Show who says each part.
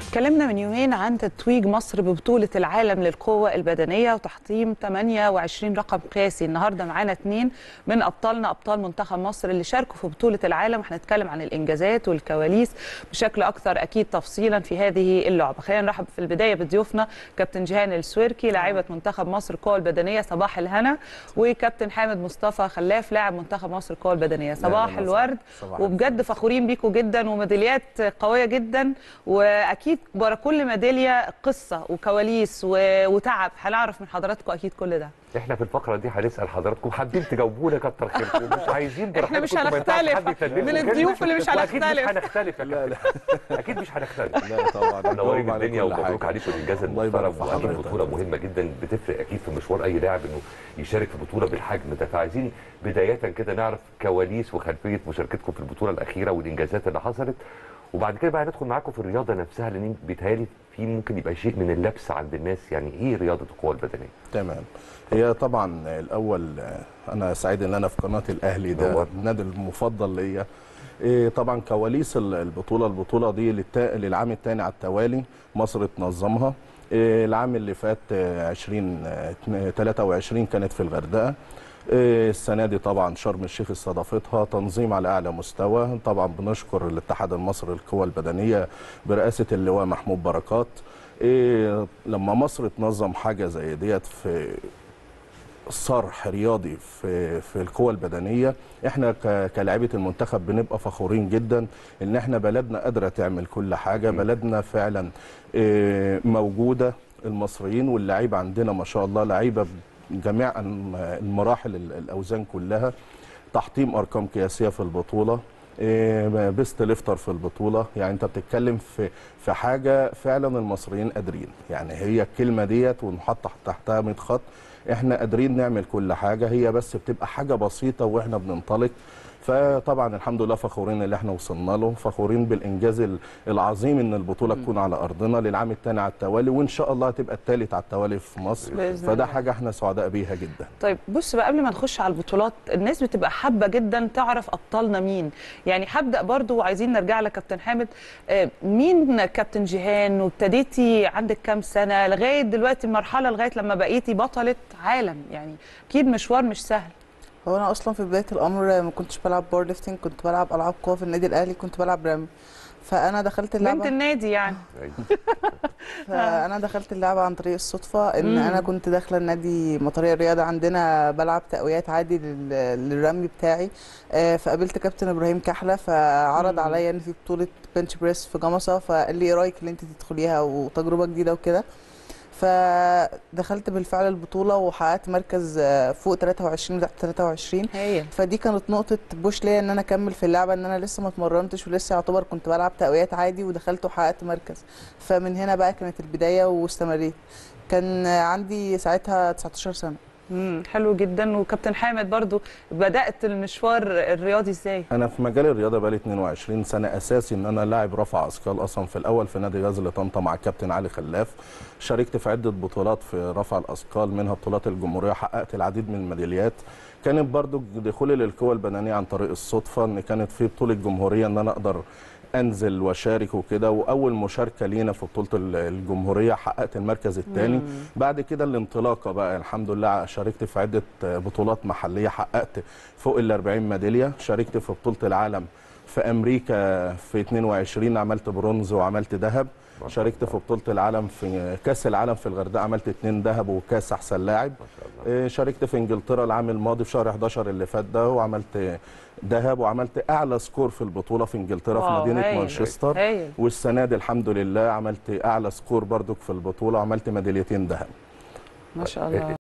Speaker 1: اتكلمنا من يومين عن تتويج مصر ببطولة العالم للقوة البدنية وتحطيم 28 رقم قياسي النهاردة معانا اثنين من أبطالنا أبطال منتخب مصر اللي شاركوا في بطولة العالم وهنتكلم عن الإنجازات والكواليس بشكل أكثر أكيد تفصيلا في هذه اللعبة خلينا نرحب في البداية بضيوفنا كابتن جيهان السويركي لاعبة منتخب مصر القوة البدنية صباح الهنا وكابتن حامد مصطفى خلاف لاعب منتخب مصر القوة البدنية صباح الورد
Speaker 2: صباح
Speaker 1: وبجد فخورين بيكم جدا وميداليات قوية جدا واكيد ورا كل ميداليه قصه وكواليس و- وتعب هنعرف من حضراتكم اكيد كل ده
Speaker 3: احنا في الفقره دي هنسال حضراتكم حابين تجاوبونا كتر خيركم مش عايزين
Speaker 1: إحنا مش
Speaker 3: براحتكم، ما ينفعش
Speaker 1: هنختلف
Speaker 3: حد يكلمكم
Speaker 1: من
Speaker 3: كده.
Speaker 1: الضيوف اللي مش
Speaker 3: واكيد
Speaker 1: هنختلف.
Speaker 3: مش هنختلف يا
Speaker 2: لا لا
Speaker 3: كابتن. اكيد مش هنختلف
Speaker 2: لا طبعا
Speaker 3: منورين
Speaker 2: نجاوب على
Speaker 3: الدنيا
Speaker 2: كل
Speaker 3: ومبروك
Speaker 2: حاجة.
Speaker 3: عليكم الانجاز
Speaker 2: الله يبارك
Speaker 3: المحترم
Speaker 2: في
Speaker 3: واكيد
Speaker 2: حضرتك.
Speaker 3: بطوله مهمه جدا بتفرق اكيد في مشوار اي لاعب انه يشارك في بطوله بالحجم ده فعايزين بدايه كده نعرف كواليس وخلفيه مشاركتكم في البطوله الاخيره والانجازات اللي حصلت وبعد كده بقى ندخل معاكم في الرياضه نفسها لان بيتهيألي في ممكن يبقى شيء من اللبس عند الناس يعني ايه رياضه القوه البدنيه؟
Speaker 2: تمام هي طبعا الاول آه، انا سعيد ان انا في قناه الاهلي ده
Speaker 3: نور.
Speaker 2: النادي المفضل ليا إيه طبعا كواليس ال- البطوله البطوله دي للتا- للعام الثاني على التوالي مصر تنظمها إيه العام اللي فات آه، 20 آه، 23 كانت في الغردقه إيه السنه دي طبعا شرم الشيخ استضافتها تنظيم على اعلى مستوى طبعا بنشكر الاتحاد المصري للقوى البدنيه برئاسه اللواء محمود بركات إيه لما مصر تنظم حاجه زي ديت في صرح رياضي في في القوى البدنيه احنا ك- كلاعيبه المنتخب بنبقى فخورين جدا ان احنا بلدنا قادره تعمل كل حاجه بلدنا فعلا إيه، موجوده المصريين واللعيبه عندنا ما شاء الله لعيبه بجميع الم- المراحل ال- الاوزان كلها تحطيم ارقام قياسيه في البطوله إيه، بيست ليفتر في البطوله يعني انت بتتكلم في في حاجه فعلا المصريين قادرين يعني هي الكلمه ديت ونحط تحتها 100 خط احنا قادرين نعمل كل حاجه هي بس بتبقى حاجه بسيطه واحنا بننطلق فطبعا الحمد لله فخورين اللي احنا وصلنا له فخورين بالانجاز ال- العظيم ان البطوله تكون على ارضنا للعام الثاني على التوالي وان شاء الله هتبقى الثالث على التوالي في مصر
Speaker 1: بإذن
Speaker 2: فده
Speaker 1: الله.
Speaker 2: حاجه احنا سعداء بيها جدا
Speaker 1: طيب بص بقى قبل ما نخش على البطولات الناس بتبقى حابه جدا تعرف ابطالنا مين يعني هبدا برضو وعايزين نرجع لك كابتن حامد آه، مين كابتن جيهان وابتديتي عندك كام سنه لغايه دلوقتي المرحله لغايه لما بقيتي بطله عالم يعني اكيد مشوار مش سهل
Speaker 4: هو انا اصلا في بدايه الامر ما كنتش بلعب باور ليفتنج كنت بلعب العاب قوه في النادي الاهلي كنت بلعب رامي فانا دخلت
Speaker 1: بنت
Speaker 4: اللعبه
Speaker 1: النادي يعني
Speaker 4: فانا دخلت اللعبه عن طريق الصدفه ان
Speaker 1: مم.
Speaker 4: انا كنت داخله النادي مطريه الرياضه عندنا بلعب تقويات عادي لل- للرمي بتاعي آه، فقابلت كابتن ابراهيم كحله فعرض
Speaker 1: مم.
Speaker 4: عليا ان في بطوله بنش بريس في جمصه فقال لي ايه رايك ان انت تدخليها وتجربه جديده وكده فدخلت بالفعل البطوله وحققت مركز آه، فوق 23 تحت 23
Speaker 1: هي
Speaker 4: فدي كانت نقطة بوش ليا ان انا اكمل في اللعبة ان انا لسه ما اتمرنتش ولسه يعتبر كنت بلعب تقويات عادي ودخلت وحققت مركز فمن هنا بقى كانت البداية واستمريت كان عندي ساعتها 19 سنة
Speaker 1: امم حلو جدا وكابتن حامد برضو بدات المشوار الرياضي ازاي
Speaker 2: انا في مجال الرياضه بقالي 22 سنه اساسي ان انا لاعب رفع اثقال اصلا في الاول في نادي غزل طنطا مع الكابتن علي خلاف شاركت في عده بطولات في رفع الاثقال منها بطولات الجمهوريه حققت العديد من الميداليات كانت برضو دخولي للقوى البدنيه عن طريق الصدفه ان كانت في بطوله جمهوريه ان انا اقدر انزل واشارك وكده واول مشاركه لينا في بطوله ال- الجمهوريه حققت المركز الثاني بعد كده الانطلاقه بقى الحمد لله شاركت في عده بطولات محليه حققت فوق ال 40 ميداليه شاركت في بطوله العالم في امريكا في 22 عملت برونز وعملت ذهب
Speaker 3: ما شاء
Speaker 2: شاركت في بطوله العالم في كاس العالم في الغردقه عملت اثنين ذهب وكاس احسن لاعب
Speaker 3: ما شاء الله
Speaker 2: إيه، شاركت في انجلترا العام الماضي في شهر 11 اللي فات ده وعملت ذهب وعملت اعلى سكور في البطوله في انجلترا في
Speaker 1: واو،
Speaker 2: مدينه
Speaker 1: هايل.
Speaker 2: مانشستر
Speaker 1: هايل
Speaker 2: والسنه دي الحمد لله عملت اعلى سكور برضك في البطوله وعملت ميداليتين ذهب
Speaker 1: ما شاء الله